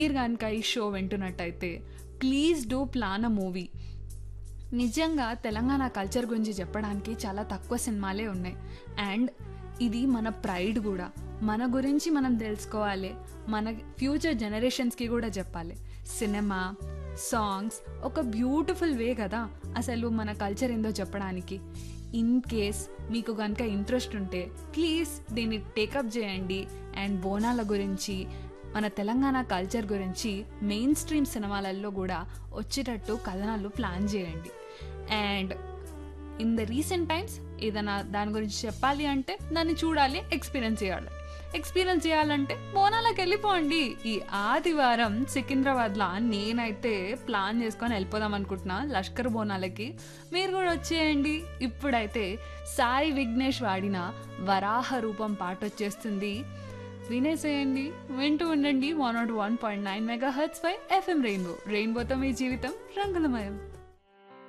మీరు కనుక ఈ షో వింటున్నట్టయితే please do plan a movie నిజంగా తెలంగాణ కల్చర్ గురించి చెప్పడానికి చాలా తక్కువ సినిమాలే ఉన్నాయి అండ్ ఇది మన ప్రైడ్ కూడా మన గురించి మనం తెలుసుకోవాలి మన ఫ్యూచర్ జనరేషన్స్కి కూడా చెప్పాలి సినిమా సాంగ్స్ ఒక బ్యూటిఫుల్ వే కదా అసలు మన కల్చర్ ఏందో చెప్పడానికి ఇన్ కేస్ మీకు కనుక ఇంట్రెస్ట్ ఉంటే ప్లీజ్ దీన్ని టేకప్ చేయండి అండ్ బోనాల గురించి మన తెలంగాణ కల్చర్ గురించి మెయిన్ స్ట్రీమ్ సినిమాలలో కూడా వచ్చేటట్టు కథనాలు ప్లాన్ చేయండి and in the recent times ఏదైనా దాని గురించి చెప్పాలి అంటే దాన్ని చూడాలి ఎక్స్పీరియన్స్ చేయాలి ఎక్స్పీరియన్స్ చేయాలంటే బోనాలకు వెళ్ళిపోండి ఈ ఆదివారం సికింద్రాబాద్లో నేనైతే ప్లాన్ చేసుకొని వెళ్ళిపోదాం అనుకుంటున్నా లష్కర్ బోనాలకి మీరు కూడా వచ్చేయండి ఇప్పుడైతే సాయి విఘ్నేష్ వాడిన వరాహ రూపం పాట వచ్చేస్తుంది వినేసేయండి వింటూ ఉండండి one not one point nine mega hertz పై ఎఫ్ఎం రెయిన్బో రెయిన్బోతో మీ జీవితం రంగులమయం